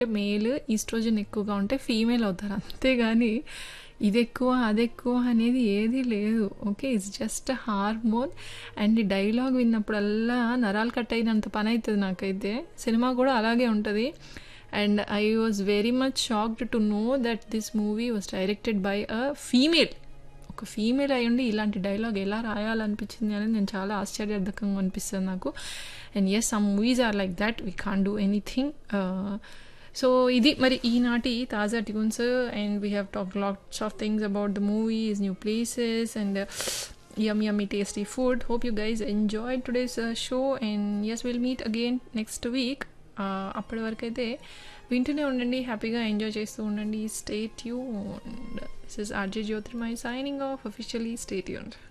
male oestrogen ఎక్కువగా ఉంటే female అవుతారు అంతేగాని ఇది ఎక్కువ అది ఎక్కువ అనేది ఏది లేదు okay it's just hormone and ఈ డైలాగ్ విన్నప్పుడల్లా నరాలు కట్ అయినంత పని అవుతుంది నాకైతే సినిమా కూడా అలాగే ఉంటుంది and I was very much shocked to know that this movie was directed by a female ఒక ఫీమేల్ అయ్యుండి ఇలాంటి డైలాగ్ ఎలా రాయాలనిపించింది అని నేను చాలా ఆశ్చర్యర్థకంగా అనిపిస్తుంది నాకు and yes some movies are like that we can do anything so ఇది మరి ఈనాటి తాజా tunes and we have talk lots of things about the movies new places and yum yummy tasty food hope you guys enjoyed today's uh, show and yes we'll meet again next week uh, అప్పటి వరకు అయితే వింటూనే ఉండండి హ్యాపీగా enjoy చేస్తూ ఉండండి stay tune this is RJ Jyothirmai signing off officially stay tune